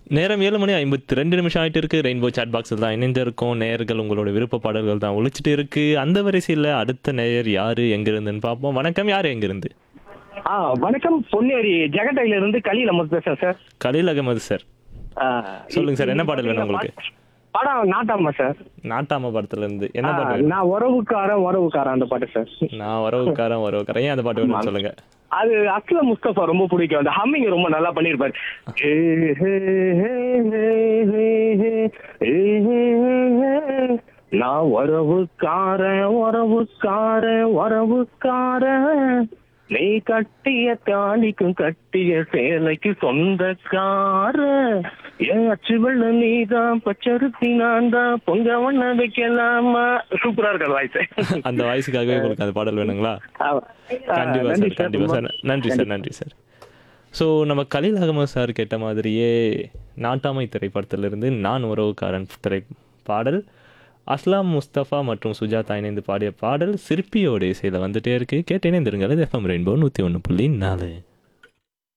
நேரம் ஏழு மணி ஐம்பத்தி ரெண்டு நிமிஷம் ஆயிட்டு இருக்கு ரெயின்போ சாட் பாக்ஸில் தான் இணைந்திருக்கோம் நேயர்கள் உங்களோட விருப்ப பாடல்கள் தான் ஒழிச்சிட்டு இருக்கு அந்த வரிசையில் அடுத்த நேயர் யாரு எங்கிருந்துன்னு பார்ப்போம் வணக்கம் யார் எங்கிருந்து ஆ வணக்கம் பொன்னேரி ஜெகட்டையில இருந்து கலியில் அமர் பேசுறேன் சார் கலீல் அகமது சார் ஆ, சொல்லுங்க சார், என்ன பாடல் வேணும் உங்களுக்கு? படம் நாட்டாமா சார் நாட்டாம படத்துல இருந்து என்ன ஆ, பாட்டு வேணும்? நான் உறவுக்காரன் உறவுக்காரன் அந்த பாட்டு சார் நான் வரவுக்காரன் வரவுக்காரன் ஏன் அந்த பாட்டு வேணும்னு சொல்லுங்க அது அஸ்ல முஸ்தபா ரொம்ப பிடிக்கும் அந்த ஹம்மிங் ரொம்ப நல்லா பண்ணிருப்பாரு ஏ, ஹே, ஹே, ஹே, ஹே, ஹே, ஏ, ஹே, ஹே, ஹே. நான் உறவுக்காரன் உறவுக்காரன் உறவுக்காரன் நீ கட்டிய தாலிக்கும் கட்டிய சேலைக்கு சொந்தக்கார ஏன் அச்சு வெள்ள நீதான் பச்சரிசி நான் தான் பொங்க வண்ண வைக்கலாமா சூப்பரா இருக்க வாய்ஸ் அந்த வாய்ஸுக்காகவே உங்களுக்கு அந்த பாடல் வேணுங்களா கண்டிப்பா சார் கண்டிப்பா சார் நன்றி சார் நன்றி சார் ஸோ நம்ம கலீல் அகமது சார் கேட்ட மாதிரியே நாட்டாமை திரைப்படத்திலிருந்து நான் உறவுக்காரன் திரை பாடல் அஸ்லாம் முஸ்தபா மற்றும் சுஜாதா இணைந்து பாடிய பாடல் சிற்பியோட இசையில் வந்துட்டே இருக்கு கேட்டு இணைந்திருங்கள் எஃப்எம் ரெயின்போ நூற்றி ஒன்று புள்ளி நாலு